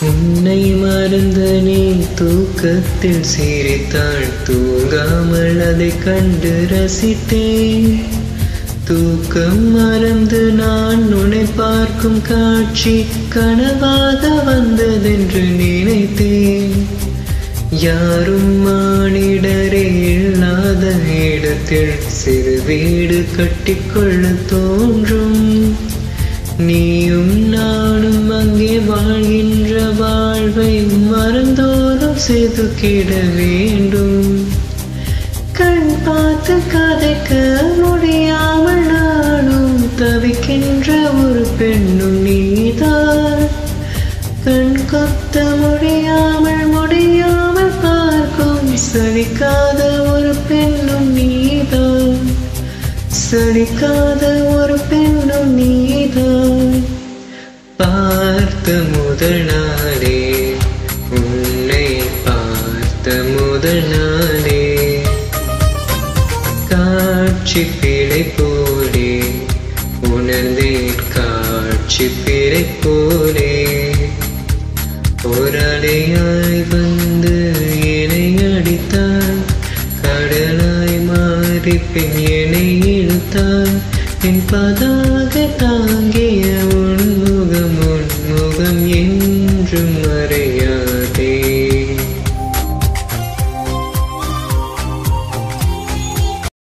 உன்னை மறந்த நீ தூக்கத்தில் சிரித்தாள் தூங்காமல் அதை கண்டு ரசித்தேன் தூக்கம் மறந்து நான் உன்னை பார்க்கும் காட்சி கனவாக வந்ததென்று நினைத்தேன் யாரும் மானிடரே இல்லாத இடத்தில் சிறு வீடு கட்டிக்கொள்ள தோன்றும் நீயும் நானும் அங்கே வாழ்கின்ற வாழ்வை மறந்தோறும் செதுக்கிட வேண்டும் கண் பார்த்து கதைக்க முடியாமல் நானும் தவிக்கின்ற ஒரு பெண்ணும் நீதான் கண் கொத்த முடியாமல் முடியாமல் பார்க்கும் சலிக்காத ஒரு பெண்ணும் நீதான் சலிக்காத ஒரு பெண்ணும் நீதான் பார்த்த முதல் நாளே உன்னை பார்த்த முதல் நாளே காட்சி பிழை போலே உணர்ந்தேன் காட்சி பிழை போலே போராளியாய் வந்து என்னை அடித்தார் கடலாய் மாறி பின் என்னை இழுத்தார் என் பதாக தாங்கிய உன்முகம் உன்முகம் என்றும் மறைய